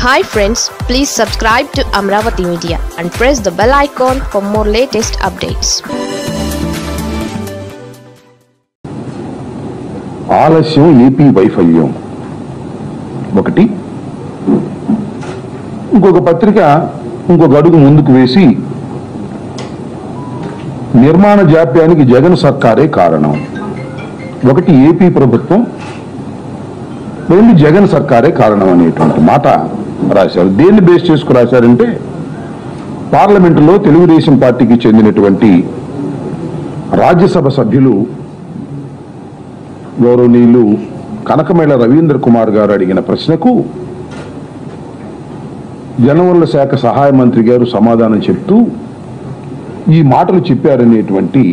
hi friends please subscribe to Amaravati media and press the bell icon for more latest updates ఆలస్యం AP వైఫల్యం ఒకటి ఇంకొక పత్రిక ఇంకొక అడుగు ముందుకు వేసి నిర్మాణ జాప్యానికి జగన్ సర్కారే కారణం ఒకటి ఏపీ ప్రభుత్వం రెండు జగన్ సర్కారే కారణం అనేటువంటి మాట రాశారు దేన్ని బేస్ చేసుకు రాశారంటే పార్లమెంటులో తెలుగుదేశం పార్టీకి చెందినటువంటి రాజ్యసభ సభ్యులు గౌరవనీయులు కనకమేళ రవీంద్ర కుమార్ గారు అడిగిన ప్రశ్నకు జనవరుల శాఖ సహాయ మంత్రి గారు సమాధానం చెప్తూ ఈ మాటలు చెప్పారనేటువంటి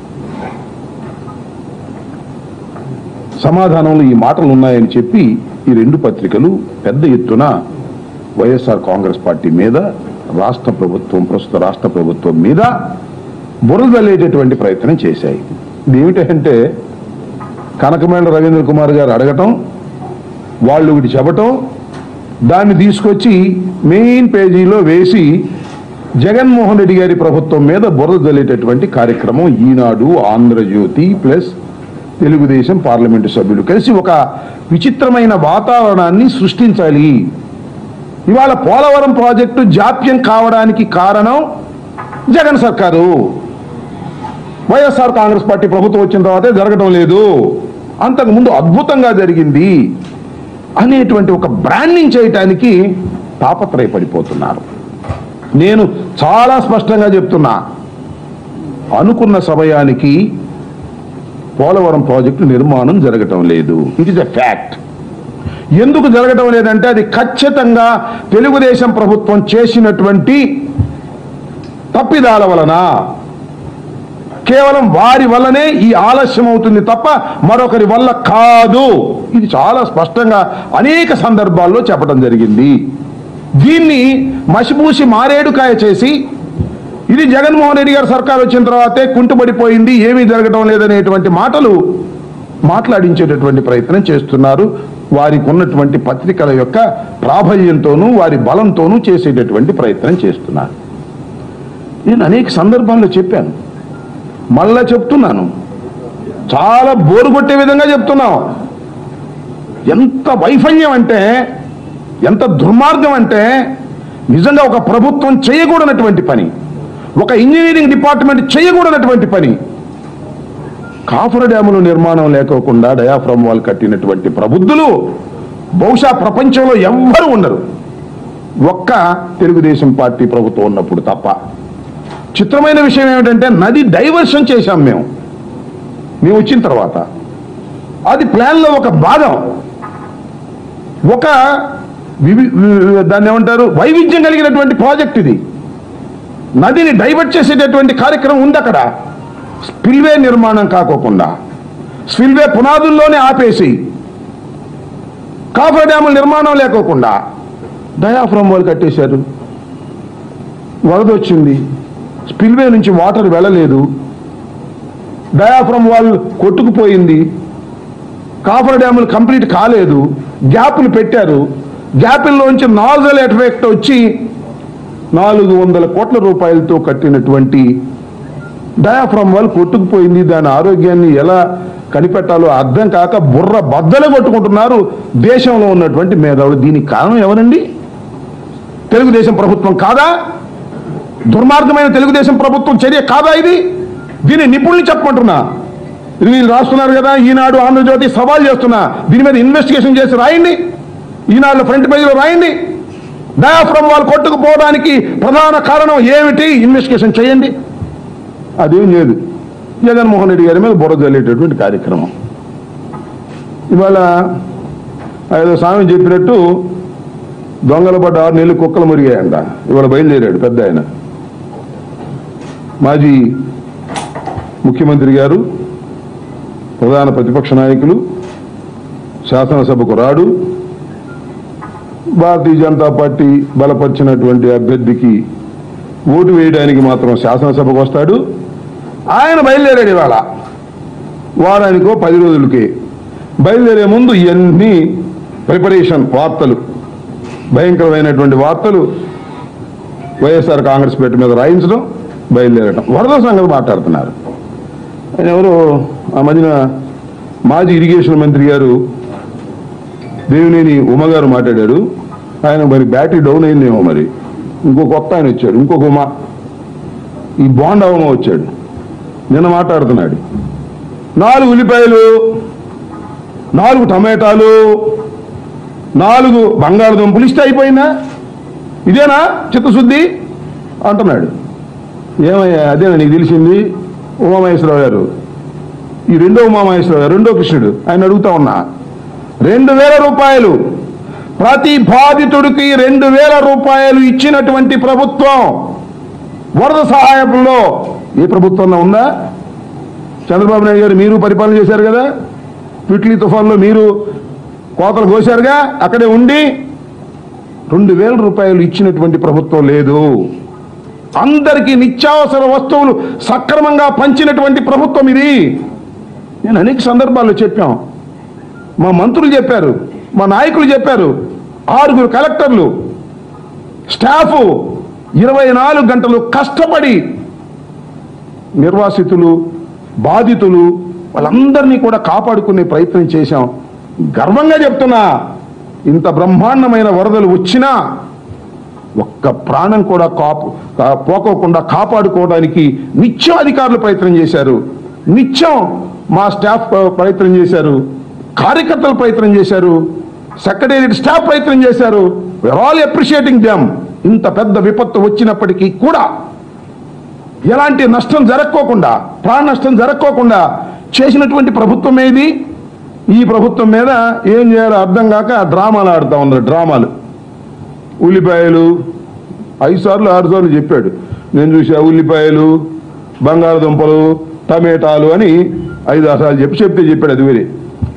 సమాధానంలో ఈ మాటలు ఉన్నాయని చెప్పి ఈ రెండు పత్రికలు పెద్ద ఎత్తున వైఎస్ఆర్ కాంగ్రెస్ పార్టీ మీద రాష్ట్ర ప్రభుత్వం ప్రస్తుత రాష్ట్ర ప్రభుత్వం మీద బురదలేటటువంటి ప్రయత్నం చేశాయి ఇది ఏమిటంటే కనకమేళ రవీంద్ర కుమార్ గారు అడగటం వాళ్ళు ఒకటి చెప్పటం దాన్ని తీసుకొచ్చి మెయిన్ పేజీలో వేసి జగన్మోహన్ రెడ్డి గారి ప్రభుత్వం మీద బురద జల్లేటటువంటి కార్యక్రమం ఈనాడు ఆంధ్రజ్యోతి ప్లస్ తెలుగుదేశం పార్లమెంటు సభ్యులు కలిసి ఒక విచిత్రమైన వాతావరణాన్ని సృష్టించాలి ఇవాళ పోలవరం ప్రాజెక్టు జాప్యం కావడానికి కారణం జగన్ సర్కారు వైఎస్ఆర్ కాంగ్రెస్ పార్టీ ప్రభుత్వం వచ్చిన తర్వాతే జరగడం లేదు అంతకు ముందు అద్భుతంగా జరిగింది అనేటువంటి ఒక బ్రాండింగ్ చేయటానికి తాపత్రయపడిపోతున్నారు నేను చాలా స్పష్టంగా చెప్తున్నా అనుకున్న సమయానికి పోలవరం ప్రాజెక్టు నిర్మాణం జరగటం లేదు ఇట్ ఇస్ ఎ ఫ్యాక్ట్ ఎందుకు జరగటం లేదంటే అది ఖచ్చితంగా తెలుగుదేశం ప్రభుత్వం చేసినటువంటి తప్పిదాల వలన కేవలం వారి వల్లనే ఈ ఆలస్యం అవుతుంది తప్ప మరొకరి వల్ల కాదు ఇది చాలా స్పష్టంగా అనేక సందర్భాల్లో చెప్పడం జరిగింది దీన్ని మసిపూసి మారేడుకాయ చేసి ఇది జగన్మోహన్ రెడ్డి గారు సర్కార్ వచ్చిన తర్వాతే కుంటుపడిపోయింది ఏమీ జరగడం లేదనేటువంటి మాటలు మాట్లాడించేటటువంటి ప్రయత్నం చేస్తున్నారు వారికి ఉన్నటువంటి పత్రికల యొక్క ప్రాబల్యంతోనూ వారి బలంతోనూ చేసేటటువంటి ప్రయత్నం చేస్తున్నారు నేను అనేక సందర్భాల్లో చెప్పాను మళ్ళా చెప్తున్నాను చాలా బోరు కొట్టే విధంగా చెప్తున్నాం ఎంత వైఫల్యం అంటే ఎంత దుర్మార్గం అంటే నిజంగా ఒక ప్రభుత్వం చేయకూడనటువంటి పని ఒక ఇంజనీరింగ్ డిపార్ట్మెంట్ చేయకూడనటువంటి పని కాఫర్ డ్యాముల నిర్మాణం లేకోకుండా డయాఫ్రమ్ వాల్ కట్టినటువంటి ప్రబుద్ధులు బహుశా ప్రపంచంలో ఎవ్వరూ ఉండరు ఒక్క తెలుగుదేశం పార్టీ ప్రభుత్వం ఉన్నప్పుడు తప్ప చిత్రమైన విషయం ఏమిటంటే నది డైవర్షన్ చేశాం మేము మేము వచ్చిన తర్వాత అది ప్లాన్లో ఒక భాగం ఒక వివి- వి- దాన్ని ఏమంటారు వైవిధ్యం కలిగినటువంటి ప్రాజెక్ట్ ఇది నదిని డైవర్ట్ చేసేటటువంటి కార్యక్రమం ఉంది అక్కడ స్పిల్వే నిర్మాణం కాకోకుండా స్పిల్వే పునాదుల్లోనే ఆపేసి కాఫర్ డ్యాముల నిర్మాణం లేకోకుండా డయాఫ్రమ్ వాళ్ళు కట్టేశారు వరద వచ్చింది స్పిల్వే నుంచి వాటర్ వెళ్ళలేదు డయాఫ్రమ్ వాల్ కొట్టుకుపోయింది కాఫర్ డ్యాములు కంప్లీట్ కాలేదు గ్యాపులు పెట్టారు గ్యాపుల్లోంచి నాజల్ ఎఫెక్ట్ వచ్చి నాలుగు వందల కోట్ల రూపాయలతో కట్టినటువంటి డయాఫ్రమ్ వాల్ కొట్టుకుపోయింది దాని ఆరోగ్యాన్ని ఎలా కనిపెట్టాలో అర్థం కాక బుర్ర బద్దలు కొట్టుకుంటున్నారు దేశంలో ఉన్నటువంటి మేధావులు దీనికి కారణం ఎవరండి తెలుగుదేశం ప్రభుత్వం కాదా దుర్మార్గమైన తెలుగుదేశం ప్రభుత్వం చర్య కాదా ఇది దీన్ని నిపుణులు చెప్పమంటున్నా ఇది వీళ్ళు రాస్తున్నారు కదా ఈనాడు ఆంధ్రజ్యోతి సవాల్ చేస్తున్నా దీని మీద ఇన్వెస్టిగేషన్ చేసి రాయండి ఈనాడు ఫ్రంట్ పేజీలో రాయండి డయాఫ్రమ్ వాళ్ళు కొట్టుకుపోవడానికి ప్రధాన కారణం ఏమిటి ఇన్వెస్టిగేషన్ చేయండి అదేం లేదు జగన్మోహన్ రెడ్డి గారి మీద బుర్ర జల్లేటటువంటి కార్యక్రమం ఇవాళ ఏదో స్వామి చెప్పినట్టు దొంగల పడ్డ ఆరు నెలలు కుక్కలు మురిగాయంట ఇవాళ బయలుదేరాడు పెద్ద ఆయన మాజీ ముఖ్యమంత్రి గారు ప్రధాన ప్రతిపక్ష నాయకులు శాసనసభకు రాడు భారతీయ జనతా పార్టీ బలపరిచినటువంటి అభ్యర్థికి ఓటు వేయడానికి మాత్రం శాసనసభకు వస్తాడు ఆయన బయలుదేరాడు ఇవాళ వారానికో పది రోజులకి బయలుదేరే ముందు ఇవన్నీ ప్రిపరేషన్ వార్తలు భయంకరమైనటువంటి వార్తలు వైఎస్ఆర్ కాంగ్రెస్ పేట మీద రాయించడం బయలుదేరటం వరద సంగతి మాట్లాడుతున్నారు ఆయన ఎవరు ఆ మధ్యన మాజీ ఇరిగేషన్ మంత్రి గారు దేవినేని ఉమ గారు మాట్లాడారు ఆయన మరి బ్యాటరీ డౌన్ అయిందేమో మరి ఇంకో కొత్త ఆయన వచ్చాడు ఇంకొక ఉమ ఈ బాండ్ ఉమ వచ్చాడు నిన్న మాట్లాడుతున్నాడు నాలుగు ఉల్లిపాయలు నాలుగు టమాటాలు నాలుగు బంగాళదుంపలు ఇస్తే అయిపోయిందా ఇదేనా చిత్తశుద్ధి అంటున్నాడు ఏమయ్యా అదేనా నీకు తెలిసింది ఉమామహేశ్వరరావు గారు ఈ రెండో ఉమామహేశ్వరరావు గారు రెండో కృష్ణుడు ఆయన అడుగుతా ఉన్నా రెండు వేల రూపాయలు ప్రతి బాధితుడికి రెండు వేల రూపాయలు ఇచ్చినటువంటి ప్రభుత్వం వరద సహాయంలో ఏ ప్రభుత్వంలో ఉందా చంద్రబాబు నాయుడు గారు మీరు పరిపాలన చేశారు కదా పిట్లీ తుఫాన్లో మీరు కోతలు కోశారుగా అక్కడే ఉండి రెండు వేల రూపాయలు ఇచ్చినటువంటి ప్రభుత్వం లేదు అందరికీ నిత్యావసర వస్తువులు సక్రమంగా పంచినటువంటి ప్రభుత్వం ఇది నేను అనేక సందర్భాల్లో చెప్పాం మా మంత్రులు చెప్పారు మా నాయకులు చెప్పారు ఆరుగురు కలెక్టర్లు స్టాఫ్ ఇరవై నాలుగు గంటలు కష్టపడి నిర్వాసితులు బాధితులు వాళ్ళందరినీ కూడా కాపాడుకునే ప్రయత్నం చేశాం గర్వంగా చెప్తున్నా ఇంత బ్రహ్మాండమైన వరదలు వచ్చినా ఒక్క ప్రాణం కూడా కాపు కా- పోకోకుండా కాపాడుకోవడానికి నిత్యం అధికారులు ప్రయత్నం చేశారు నిత్యం మా స్టాఫ్ ప్ర- ప్రయత్నం చేశారు కార్యకర్తలు ప్రయత్నం చేశారు సెక్రటేరియట్ స్టాఫ్ ప్రయత్నం చేశారు విఆర్ ఆల్ అప్రిషియేటింగ్ దెమ్ ఇంత పెద్ద విపత్తు వచ్చినప్పటికీ కూడా ఎలాంటి నష్టం జరక్కోకుండా ప్రాణ నష్టం జరక్కోకుండా చేసినటువంటి ప్రభుత్వం ఏది ఈ ప్రభుత్వం మీద ఏం చేయాలో అర్థం కాక డ్రామాలు ఆడుతా ఉన్నారు డ్రామాలు ఉల్లిపాయలు ఐదు సార్లు ఆరు సార్లు చెప్పాడు నేను చూసా ఉల్లిపాయలు బంగాళదుంపలు టమేటాలు అని ఐదు ఆరు సార్లు చెప్పి చెప్తే చెప్పాడు అది వేరే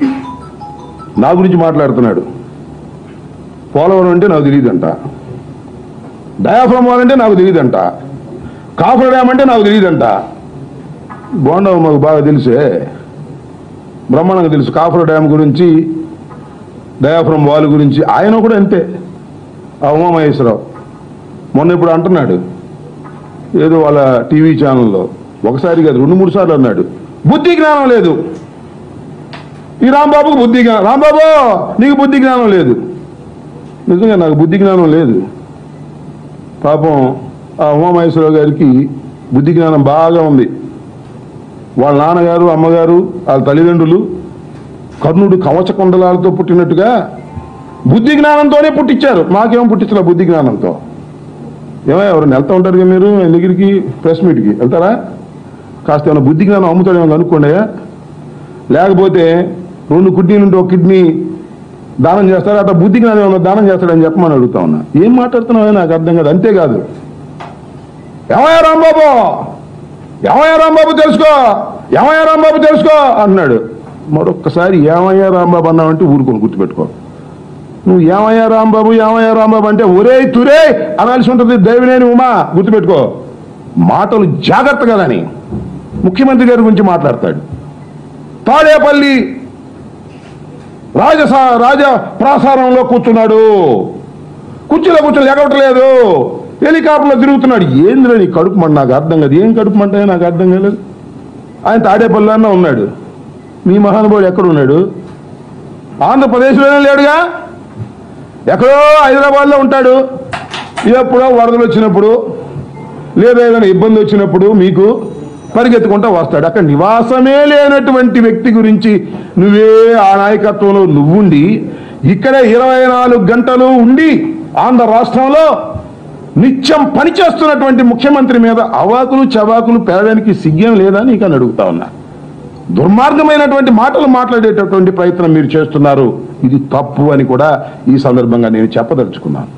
నా గురించి మాట్లాడుతున్నాడు పోలవరం అంటే నాకు తెలియదంట డయాఫ్రమ్ వాల్ అంటే నాకు తెలియదంట కాఫర్ డ్యామ్ అంటే నాకు తెలియదంట బోండం మాకు బాగా తెలుసే బ్రహ్మాండంగా తెలుసు కాఫర్ డ్యామ్ గురించి డయాఫ్రమ్ వాల్ గురించి ఆయన కూడా అంతే ఆ ఉమామహేశ్వరరావు మొన్న ఇప్పుడు అంటున్నాడు ఏదో వాళ్ళ టీవీ ఛానల్లో ఒకసారి కాదు రెండు మూడు సార్లు అన్నాడు బుద్ధి జ్ఞానం లేదు ఈ రాంబాబుకు బుద్ధి జ్ఞానం రాంబాబు నీకు బుద్ధి జ్ఞానం లేదు నిజంగా నాకు బుద్ధి జ్ఞానం లేదు పాపం ఆ ఉమామహేశ్వరరావు గారికి బుద్ధి జ్ఞానం బాగా ఉంది వాళ్ళ నాన్నగారు అమ్మగారు వాళ్ళ తల్లిదండ్రులు కర్ణుడు కవచ కుండలాలతో పుట్టినట్టుగా బుద్ధి జ్ఞానంతోనే పుట్టించారు మాకేమో పుట్టించలే బుద్ధి జ్ఞానంతో ఏమో ఎవరైనా వెళ్తా ఉంటారు కదా మీరు ఆయన దగ్గరికి ప్రెస్ మీట్కి వెళ్తారా కాస్త ఏమైనా బుద్ధి జ్ఞానం అమ్ముతాడేమో కనుక్కోండి లేకపోతే రెండు కిడ్నీలు ఉంటే ఒక కిడ్నీ దానం చేస్తాడు అట్లా బుద్ధి జ్ఞానం ఏమన్నా దానం చేస్తాడని చెప్పమని అడుగుతా ఉన్నా ఏం మాట్లాడుతున్నావో నాకు అర్థం కాదు అంతేకాదు ఏమయ్యా రాంబాబు ఏమయ్యా రాంబాబు తెలుసుకో ఏమయ్యా రాంబాబు తెలుసుకో అన్నాడు మరొక్కసారి ఏమయ్యా రాంబాబు అన్నావంటే ఊరుకొని గుర్తుపెట్టుకో నువ్వు ఏమయ్యా రాంబాబు ఏమయ్యా రాంబాబు అంటే ఒరే తురే అనాల్సి ఉంటుంది దైవనేని ఉమా గుర్తుపెట్టుకో మాటలు జాగ్రత్తగా అని ముఖ్యమంత్రి గారి గురించి మాట్లాడతాడు తాడేపల్లి రాజసా రాజ ప్రాసారంలో కూర్చున్నాడు కుర్చీలో కూర్చొని ఎగవట్లేదు హెలికాప్టర్లో తిరుగుతున్నాడు ఏంద్రా నీ కడుపు మంట నాకు అర్థం కాదు ఏం కడుపు మంట నాకు అర్థం కాలేదు ఆయన తాడేపల్లిలోనే ఉన్నాడు మీ మహానుభావుడు ఎక్కడ ఉన్నాడు ఆంధ్రప్రదేశ్లోనే లేడుగా ఎక్కడో హైదరాబాద్లో ఉంటాడు ఎప్పుడో వరదలు వచ్చినప్పుడు లేదా ఏదైనా ఇబ్బంది వచ్చినప్పుడు మీకు పరిగెత్తుకుంటా వస్తాడు అక్కడ నివాసమే లేనటువంటి వ్యక్తి గురించి నువ్వే ఆ నాయకత్వంలో నువ్వుండి ఇక్కడ ఇరవై నాలుగు గంటలు ఉండి ఆంధ్ర రాష్ట్రంలో నిత్యం పనిచేస్తున్నటువంటి ముఖ్యమంత్రి మీద అవాకులు చవాకులు పేదడానికి సిగ్గం లేదా నీకు అని అడుగుతా ఉన్నా దుర్మార్గమైనటువంటి మాటలు మాట్లాడేటటువంటి ప్రయత్నం మీరు చేస్తున్నారు ఇది తప్పు అని కూడా ఈ సందర్భంగా నేను చెప్పదలుచుకున్నాను